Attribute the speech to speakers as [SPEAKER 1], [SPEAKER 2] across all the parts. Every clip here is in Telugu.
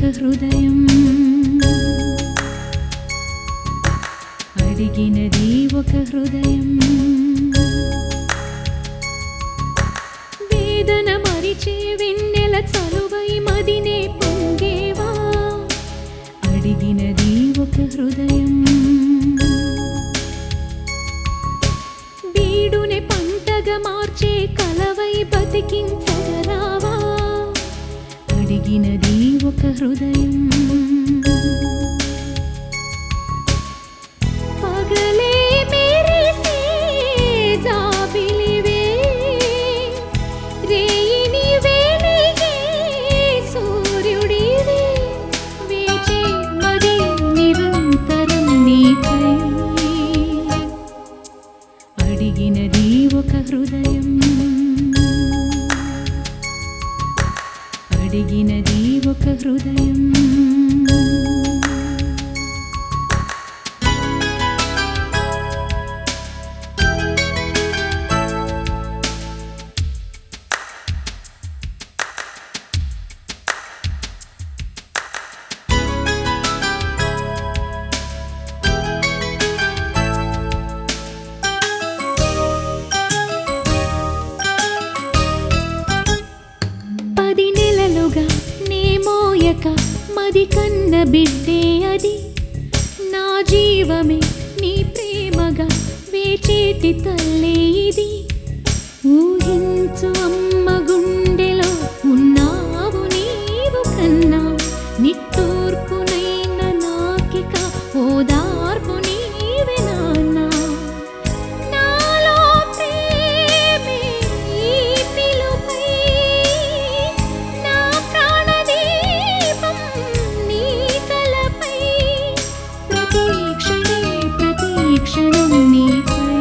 [SPEAKER 1] హృదయం అడిగినది ఒక హృదయం వేదన మరిచే వెన్నెల చలువై మదినే పొంగేవా అడిగినది ఒక హృదయం బీడునే పంటగా మార్చే కలవై బతికించగరావా అడిగినది ఒక హృదయం పగలే మెరిసే జాబిలివే రేయిని వెలిగే సూర్యుడివే వేచే మరి నిరంతరం నీకై అడిగినది ఒక హృదయం అడిగినది ఒక హృదయం పది నెలలుగా నే మోయక మది కన్న బిడ్డే అది నా జీవమే నీ ప్రేమగా వేచేటి తల్లే ఇది ఊహించు అమ్మ గుండెలో ఉన్నావు నీవు కన్నా నిట్టూర్పునైన నాకిక ఓదార్పు నీవే నాన్నా నాలో ప్రేమే ఈ పిలుపై నా ప్రాణదీపం నీ తలపై ప్రతీక్షణే ప్రతీక్షణం నీపై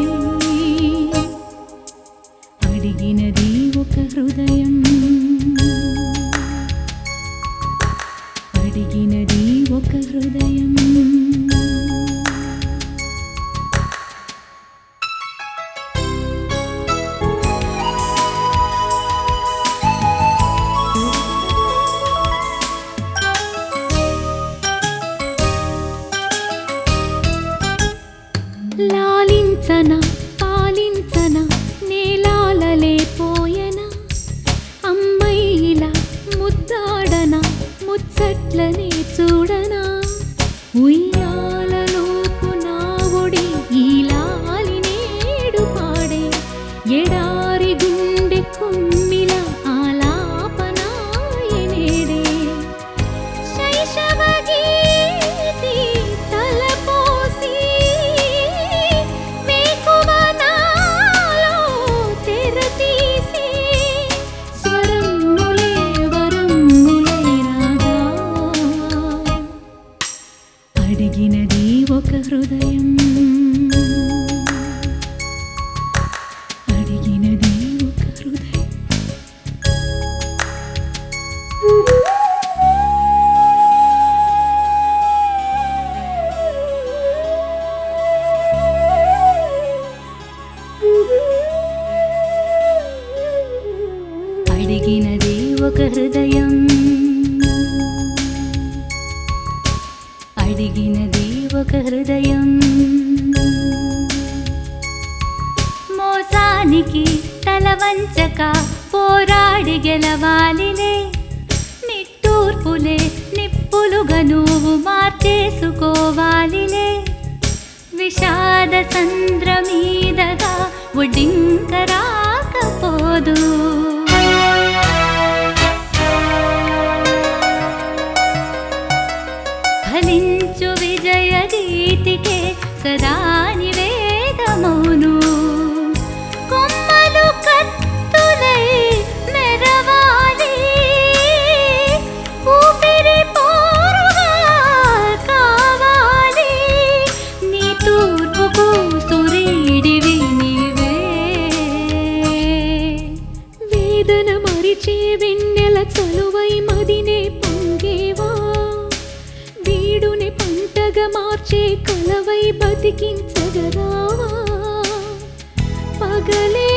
[SPEAKER 1] అడిగినది ఒక హృదయం అడిగినది ఒక హృదయం లాలించన పాలించన నేలాలలే పోయన అమ్మైలా ముద్దాడన ముచ్చట్లనే చూడనా ఉయ్యాలలోపు నా ఒడి ఈ లాలి నేడు పాడే ఎడారి గుండె కుమ్మిల ఆలాపనాయనేడే శైశవగీతి తలపోసి వేకువ నాలో తెరతీసి స్వరములే వరములై రాగా అడిగినది ఒక హృదయం అడిగినది ఒక హృదయం అడిగినది ఒక హృదయం అడిగినది ఒక హృదయం మోసానికి తల వంచక పోరాడి గెలవాలిలే నిట్టూర్పులే నిప్పులుగా నువ్వు మార్చేసుకోవాలిలే విషాద సంద్ర మీదగా ఒడింక రాకపోదు ఫలించు విజయ గీతికే సదా నివేదమౌను కొమ్మలు కత్తులై మెరవాలి ఊపిరి పోరుగా కావాలి నీ తూర్పుకు సూర్యుడివి నీవే వేదన మరిచే వెన్నెల చలువై మదినే పొంగేవా వీడుని పంటగా మార్చే కలవై బతికించగరావా పగలే